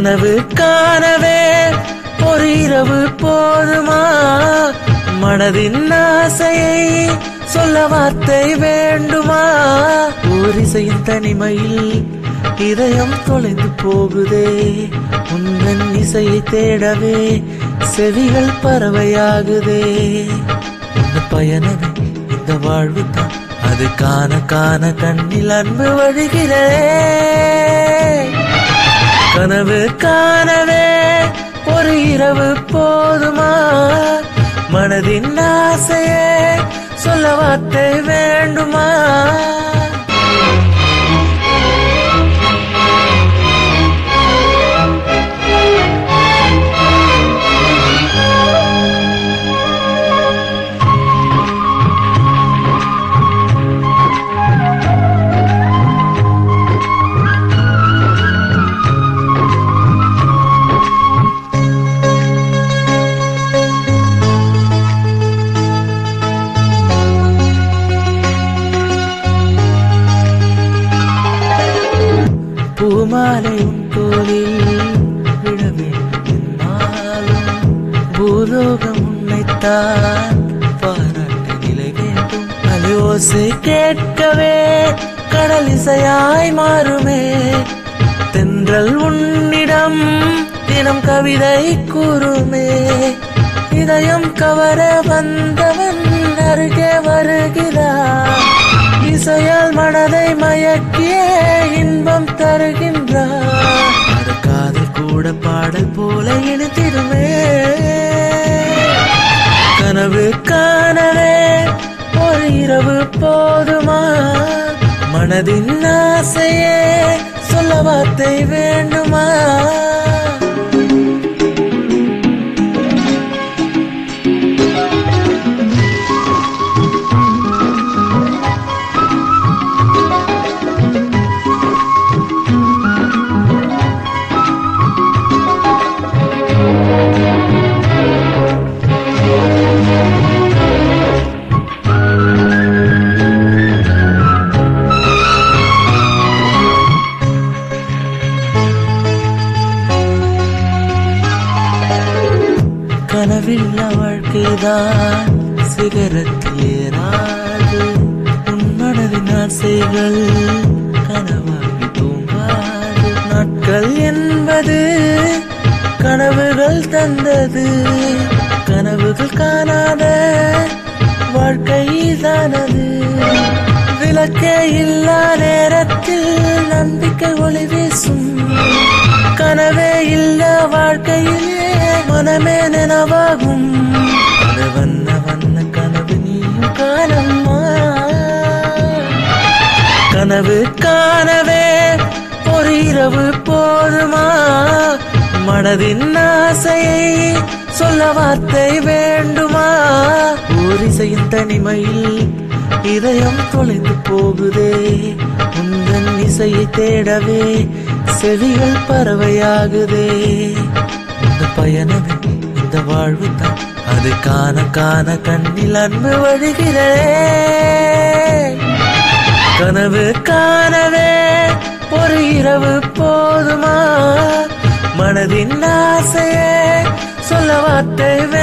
கனவு காணவே ஒரு இரவு போதுமா மனதின் ஆசையை சொல்ல வார்த்தை வேண்டுமா ஓரிசையின் தனிமையில் இதயம் தொலைந்து போகுதே உந்தன் இசையை தேடவே செவிகள் பறவையாகுதே இந்த பயணமே இந்த வாழ்வு தான் அது காண காண கண்ணில் அன்பு வழிகிறே கனவு காணவே ஒரு இரவு போதுமா மனதின் ஆசையே சொல்ல வார்த்தை வேண்டுமா பூமாலையும் தோலில் விட வேண்டும் என்னாலும் பூலோகம் உன்னைத்தான் பாராட்ட நிலை வேண்டும் அலோசை கேட்கவே கடல் இசையாய் மாறுமே தென்றல் உன்னிடம் தினம் கவிதை கூறுமே இதயம் கவர வந்தவன் அருகே வருகிறார் இசையால் மனதை மயக்கிய இன்பம் தருகின்றார் ஒரு காதல் கூட பாடல் போல இனித்திருமே கனவு காணவே ஒரு இரவு போதுமா மனதின் ஆசையே சொல்ல வார்த்தை வேண்டுமா கனவில்ல வாழ்க்கைதான் சிகரத்தில் ஏறாது உன் மனதின் ஆசைகள் கனவாகி தூங்காது நாட்கள் என்பது கனவுகள் தந்தது கனவுகள் காணாத வாழ்க்கைதானது விளக்கே இல்லா நேரத்தில் நம்பிக்கை ஒளி வீசும் கனவே இல்ல வாழ்க்கையிலே மனமே நினைவாகும் அது வண்ண வண்ண கனவு நீயும் காணம்மா கனவு காணவே ஒரு இரவு போதுமா மனதின் ஆசையை சொல்ல வார்த்தை வேண்டுமா ஓரிசையின் தனிமையில் இதயம் தொலைந்து போகுதே உந்தன் இசையை தேடவே செவிகள் பறவையாகுதே இந்த பயணமே இந்த வாழ்வு தான் அது காண காண கண்ணில் அன்பு வழிகிறே கனவு காணவே ஒரு இரவு போதுமா மனதின் ஆசையே சொல்ல வார்த்தை வே